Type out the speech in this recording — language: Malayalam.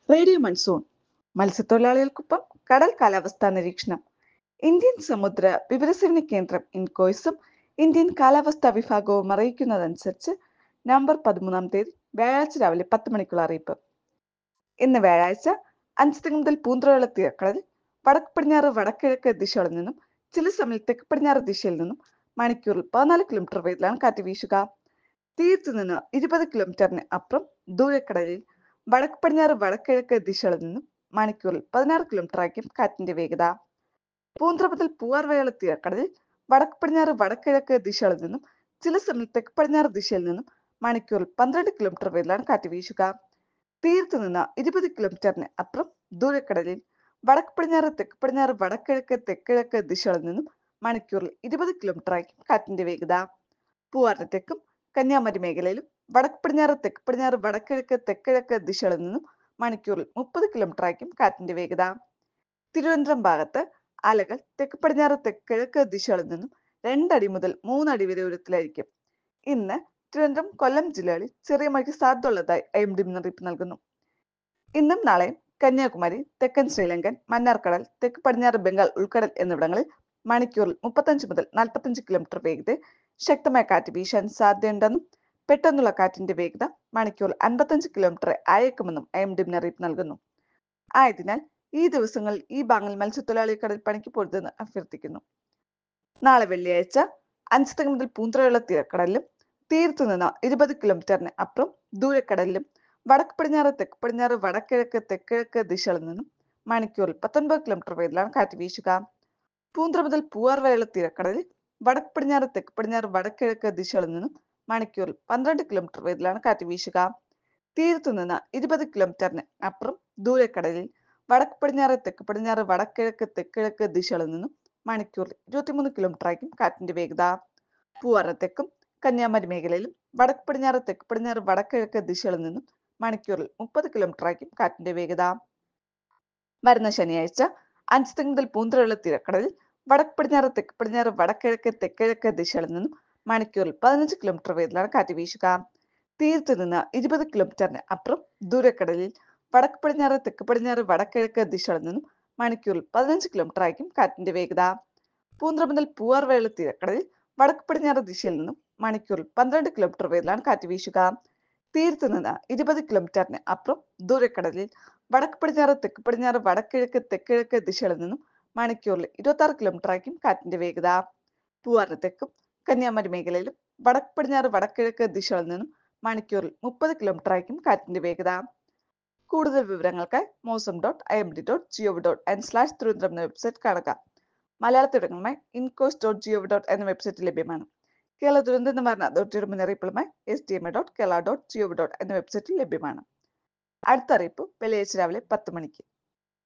റേഡിയോ മൺസൂൺ മത്സ്യത്തൊഴിലാളികൾക്കൊപ്പം കടൽ കാലാവസ്ഥാ നിരീക്ഷണം ഇന്ത്യൻ സമുദ്ര വിവരസേവന കേന്ദ്രം ഇൻകോയ്സും ഇന്ത്യൻ കാലാവസ്ഥാ വിഭാഗവും അറിയിക്കുന്നതനുസരിച്ച് നവംബർ പതിമൂന്നാം തീയതി വ്യാഴാഴ്ച രാവിലെ പത്ത് മണിക്കുള്ള അറിയിപ്പ് ഇന്ന് വ്യാഴാഴ്ച അഞ്ച് മുതൽ പൂന്തറയുള്ള തീരക്കടലിൽ വടക്ക് പടിഞ്ഞാറ് വടക്കിഴക്ക് ദിശകളിൽ നിന്നും ചില സമയം തെക്ക് പടിഞ്ഞാറ് ദിശയിൽ നിന്നും മണിക്കൂറിൽ പതിനാല് കിലോമീറ്റർ വേഗത്തിലാണ് കാറ്റ് വീശുക തീരത്തു നിന്ന് ഇരുപത് കിലോമീറ്ററിന് അപ്പുറം ദൂരക്കടലിൽ വടക്ക് പടിഞ്ഞാറ് വടക്കിഴക്ക് ദിശകളിൽ നിന്നും മണിക്കൂറിൽ പതിനാറ് കിലോമീറ്റർ ആയിരിക്കും കാറ്റിന്റെ വേഗത പൂന്തറ മുതൽ പൂവാർവയുള്ള തീരക്കടലിൽ വടക്ക് പടിഞ്ഞാറ് വടക്കിഴക്ക് ദിശകളിൽ നിന്നും ചില സമയം തെക്ക് പടിഞ്ഞാറ് ദിശയിൽ നിന്നും മണിക്കൂറിൽ പന്ത്രണ്ട് കിലോമീറ്റർ വേഗത്തിലാണ് കാറ്റ് വീശുക തീരത്തു നിന്ന് ഇരുപത് കിലോമീറ്ററിന് അപ്പുറം ദൂരക്കടലിൽ വടക്ക് പടിഞ്ഞാറ് തെക്ക് പടിഞ്ഞാറ് വടക്കിഴക്ക് തെക്കിഴക്ക് ദിശകളിൽ നിന്നും മണിക്കൂറിൽ ഇരുപത് കിലോമീറ്റർ ആയിരിക്കും കാറ്റിന്റെ വേഗത പൂവാറിന് തെക്കും കന്യാകുമാരി മേഖലയിലും വടക്ക് പടിഞ്ഞാറ് തെക്ക് പടിഞ്ഞാറ് വടക്കിഴക്ക് തെക്കിഴക്ക് ദിശകളിൽ നിന്നും മണിക്കൂറിൽ മുപ്പത് കിലോമീറ്റർ ആയിരിക്കും കാറ്റിന്റെ വേഗത തിരുവനന്തപുരം ഭാഗത്ത് അലകൾ തെക്ക് പടിഞ്ഞാറ് തെക്കിഴക്ക് ദിശകളിൽ നിന്നും രണ്ടടി മുതൽ മൂന്നടി വരെ ഉയരത്തിലായിരിക്കും ഇന്ന് തിരുവനന്തപുരം കൊല്ലം ജില്ലകളിൽ ചെറിയ മഴയ്ക്ക് സാധ്യതയുള്ളതായി ഐ എം ഡി മുന്നറിയിപ്പ് നൽകുന്നു ഇന്നും നാളെയും കന്യാകുമാരി തെക്കൻ ശ്രീലങ്കൻ മന്നാർക്കടൽ തെക്ക് പടിഞ്ഞാറ് ബംഗാൾ ഉൾക്കടൽ എന്നിവിടങ്ങളിൽ മണിക്കൂറിൽ മുപ്പത്തഞ്ച് മുതൽ നാൽപ്പത്തഞ്ച് കിലോമീറ്റർ വേഗതയിൽ ശക്തമായ കാറ്റ് വീശാൻ സാധ്യതയുണ്ടെന്നും പെട്ടെന്നുള്ള കാറ്റിന്റെ വേഗത മണിക്കൂറിൽ അൻപത്തഞ്ച് കിലോമീറ്റർ അയക്കുമെന്നും ഐ എം ഡി മുന്നറിയിപ്പ് നൽകുന്നു ആയതിനാൽ ഈ ദിവസങ്ങളിൽ ഈ ഭാഗങ്ങൾ മത്സ്യത്തൊഴിലാളി കടൽ പണിക്ക് പോരുതെന്ന് അഭ്യർത്ഥിക്കുന്നു നാളെ വെള്ളിയാഴ്ച അഞ്ച് മുതൽ പൂന്തറയുള്ള തീരക്കടലിലും തീരത്തു നിന്ന് ഇരുപത് കിലോമീറ്ററിന് അപ്പുറം ദൂരക്കടലിലും വടക്ക് പടിഞ്ഞാറ് തെക്ക് പടിഞ്ഞാറ് വടക്കിഴക്ക് തെക്കിഴക്ക് ദിശകളിൽ നിന്നും മണിക്കൂറിൽ പത്തൊൻപത് കിലോമീറ്റർ വേഗത്തിലാണ് കാറ്റ് വീശുക പൂന്തറ മുതൽ പൂവാർ വരെയുള്ള തീരക്കടലിൽ വടക്ക് പടിഞ്ഞാറ് തെക്ക് പടിഞ്ഞാറ് വടക്കിഴക്ക് ദിശകളിൽ നിന്നും മണിക്കൂറിൽ പന്ത്രണ്ട് കിലോമീറ്റർ വേഗത്തിലാണ് കാറ്റ് വീശുക തീരത്തു നിന്ന് ഇരുപത് കിലോമീറ്ററിന് അപ്പുറം ദൂരക്കടലിൽ വടക്ക് പടിഞ്ഞാറ് തെക്ക് പടിഞ്ഞാറ് വടക്കിഴക്ക് തെക്കിഴക്ക് ദിശകളിൽ നിന്നും മണിക്കൂറിൽ ഇരുപത്തിമൂന്ന് കിലോമീറ്റർ ആയിരിക്കും കാറ്റിന്റെ വേഗത പൂവാറ തെക്കും കന്യാകുമാരി മേഖലയിലും വടക്ക് പടിഞ്ഞാറ് തെക്ക് പടിഞ്ഞാറ് വടക്കിഴക്ക് ദിശകളിൽ നിന്നും മണിക്കൂറിൽ മുപ്പത് കിലോമീറ്റർ ആയിരിക്കും കാറ്റിന്റെ വേഗത വരുന്ന ശനിയാഴ്ച അഞ്ച് മുതൽ പൂന്തറയുള്ള തീരക്കടലിൽ വടക്ക് പടിഞ്ഞാറ് തെക്ക് പടിഞ്ഞാറ് വടക്കിഴക്ക് തെക്കിഴക്ക് ദിശകളിൽ നിന്നും മണിക്കൂറിൽ പതിനഞ്ച് കിലോമീറ്റർ വേഗത്തിലാണ് കാറ്റ് വീശുക തീരത്ത് നിന്ന് ഇരുപത് കിലോമീറ്ററിന് അപ്പുറം ദൂരക്കടലിൽ വടക്ക് പടിഞ്ഞാറ് തെക്ക് പടിഞ്ഞാറ് വടക്കിഴക്ക് ദിശകളിൽ നിന്നും മണിക്കൂറിൽ പതിനഞ്ച് കിലോമീറ്റർ ആയിരിക്കും കാറ്റിന്റെ വേഗത പൂന്തറ മുതൽ പൂവാർ വരെയുള്ള തീരക്കടലിൽ വടക്ക് പടിഞ്ഞാറ് ദിശയിൽ നിന്നും മണിക്കൂറിൽ പന്ത്രണ്ട് കിലോമീറ്റർ വേഗത്തിലാണ് കാറ്റ് വീശുക തീരത്ത് നിന്ന് ഇരുപത് കിലോമീറ്ററിന് അപ്പുറം ദൂരക്കടലിൽ വടക്ക് പടിഞ്ഞാറ് തെക്ക് പടിഞ്ഞാറ് വടക്കിഴക്ക് തെക്കിഴക്ക് ദിശകളിൽ നിന്നും മണിക്കൂറിൽ ഇരുപത്തി ആറ് കിലോമീറ്റർ ആയിരിക്കും കാറ്റിന്റെ വേഗത പൂവാറിന് തെക്കും കന്യാകുമാരി മേഖലയിലും വടക്ക് പടിഞ്ഞാറ് വടക്കിഴക്ക് ദിശകളിൽ നിന്നും മണിക്കൂറിൽ മുപ്പത് കിലോമീറ്റർ ആയിരിക്കും കാറ്റിന്റെ വേഗത കൂടുതൽ വിവരങ്ങൾക്കായി Mausam dot I M D dot G O V dot N slash Thiruvananthapuram എന്ന വെബ്സൈറ്റ് കാണുക മലയാളത്തിടങ്ങളുമായി ഇൻകോസ് ഡോട്ട് ജിഒവി ഡോട്ട് എന്ന വെബ്സൈറ്റ് ലഭ്യമാണ് കേരള ദുരന്ത നിവാരണ അതോറിറ്റിയുടെ മുന്നറിയിപ്പുകളുമായി S D M A dot Kerala dot G O V dot എന്ന വെബ്സൈറ്റിൽ ലഭ്യമാണ് അടുത്ത അറിയിപ്പ് വെള്ളിയാഴ്ച രാവിലെ പത്ത് മണിക്ക്